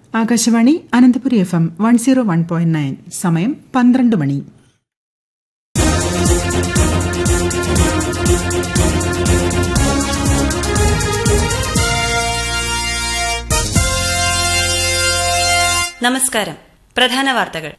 Akashvani Ananthapuri F M one zero one point nine സമയം പന്ത്രണ്ട് മണി നമസ്കാരം പ്രധാന വാർത്തകൾ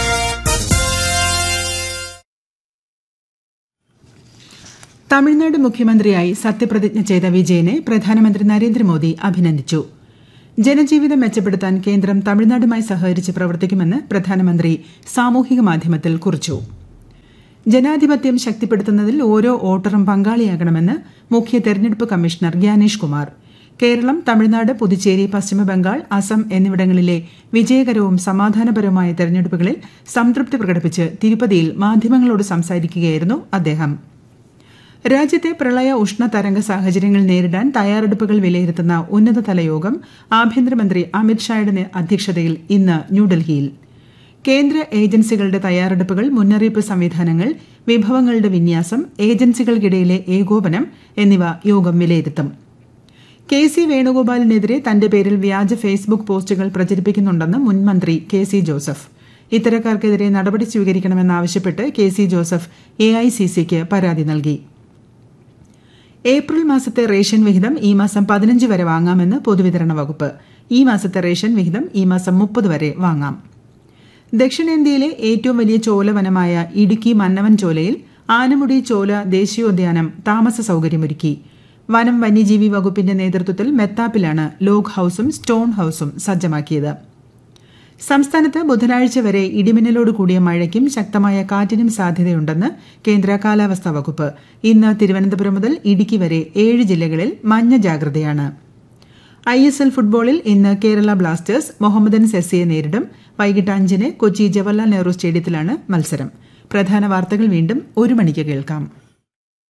തമിഴ്നാട് മുഖ്യമന്ത്രിയായി സത്യപ്രതിജ്ഞ ചെയ്ത വിജയനെ പ്രധാനമന്ത്രി നരേന്ദ്രമോദി അഭിനന്ദിച്ചു ജനജീവിതം മെച്ചപ്പെടുത്താൻ കേന്ദ്രം തമിഴ്നാടുമായി സഹകരിച്ച് പ്രവർത്തിക്കുമെന്ന് പ്രധാനമന്ത്രി സാമൂഹിക മാധ്യമത്തിൽ കുറിച്ചു ജനാധിപത്യം ശക്തിപ്പെടുത്തുന്നതിൽ ഓരോ വോട്ടറും പങ്കാളിയാകണമെന്ന് മുഖ്യ തെരഞ്ഞെടുപ്പ് കമ്മീഷണർ ഗ്യാനേഷ് കുമാർ കേരളം തമിഴ്നാട് പുതുച്ചേരി പശ്ചിമബംഗാൾ അസം എന്നിവിടങ്ങളിലെ വിജയകരവും സമാധാനപരവുമായ തെരഞ്ഞെടുപ്പുകളിൽ സംതൃപ്തി പ്രകടിപ്പിച്ച് തിരുപ്പതിയിൽ മാധ്യമങ്ങളോട് സംസാരിക്കുകയായിരുന്നു അദ്ദേഹം രാജ്യത്തെ പ്രളയ ഉഷ്ണ തരംഗ സാഹചര്യങ്ങൾ നേരിടാൻ തയ്യാറെടുപ്പുകൾ വിലയിരുത്തുന്ന ഉന്നതതല യോഗം ആഭ്യന്തരമന്ത്രി അമിത്ഷായുടെ അധ്യക്ഷതയിൽ ഇന്ന് ന്യൂഡൽഹിയിൽ കേന്ദ്ര ഏജൻസികളുടെ തയ്യാറെടുപ്പുകൾ മുന്നറിയിപ്പ് സംവിധാനങ്ങൾ വിഭവങ്ങളുടെ വിന്യാസം ഏജൻസികൾക്കിടയിലെ ഏകോപനം എന്നിവ യോഗം വിലയിരുത്തും കെ സി വേണുഗോപാലിനെതിരെ തന്റെ പേരിൽ വ്യാജ ഫേസ്ബുക്ക് പോസ്റ്റുകൾ പ്രചരിപ്പിക്കുന്നുണ്ടെന്ന് മുൻമന്ത്രി കെ സി ജോസഫ് ഇത്തരക്കാർക്കെതിരെ നടപടി സ്വീകരിക്കണമെന്നാവശ്യപ്പെട്ട് K C Joseph A I C സിക്ക് പരാതി നൽകി ഏപ്രിൽ മാസത്തെ റേഷൻ വിഹിതം ഈ മാസം പതിനഞ്ച് വരെ വാങ്ങാമെന്ന് പൊതുവിതരണ വകുപ്പ് ഈ മാസത്തെ റേഷൻ വിഹിതം ഈ മാസം മുപ്പത് വരെ വാങ്ങാം ദക്ഷിണേന്ത്യയിലെ ഏറ്റവും വലിയ ചോലവനമായ ഇടുക്കി മന്നവൻ ചോലയിൽ ആനമുടി ചോല ദേശീയോദ്യാനം താമസ സൌകര്യമൊരുക്കി വനം വന്യജീവി വകുപ്പിന്റെ നേതൃത്വത്തിൽ മെത്താപ്പിലാണ് ലോഗ് ഹൌസും സ്റ്റോൺ ഹൌസും സജ്ജമാക്കിയത് സംസ്ഥാനത്ത് ബുധനാഴ്ച വരെ ഇടിമിന്നലോട് കൂടിയ മഴയ്ക്കും ശക്തമായ കാറ്റിനും സാധ്യതയുണ്ടെന്ന് കേന്ദ്ര കാലാവസ്ഥാ വകുപ്പ് ഇന്ന് തിരുവനന്തപുരം മുതൽ ഇടുക്കി വരെ ഏഴ് ജില്ലകളിൽ മഞ്ഞ ജാഗ്രതയാണ് ഐ എസ് എൽ ഫുട്ബോളിൽ ഇന്ന് കേരള ബ്ലാസ്റ്റേഴ്സ് മുഹമ്മദൻ സെസിയെ നേരിടും വൈകിട്ട് അഞ്ചിന് കൊച്ചി ജവഹർലാൽ നെഹ്റു സ്റ്റേഡിയത്തിലാണ് മത്സരം പ്രധാന വാർത്തകൾ വീണ്ടും ഒരു മണിക്ക് കേൾക്കാം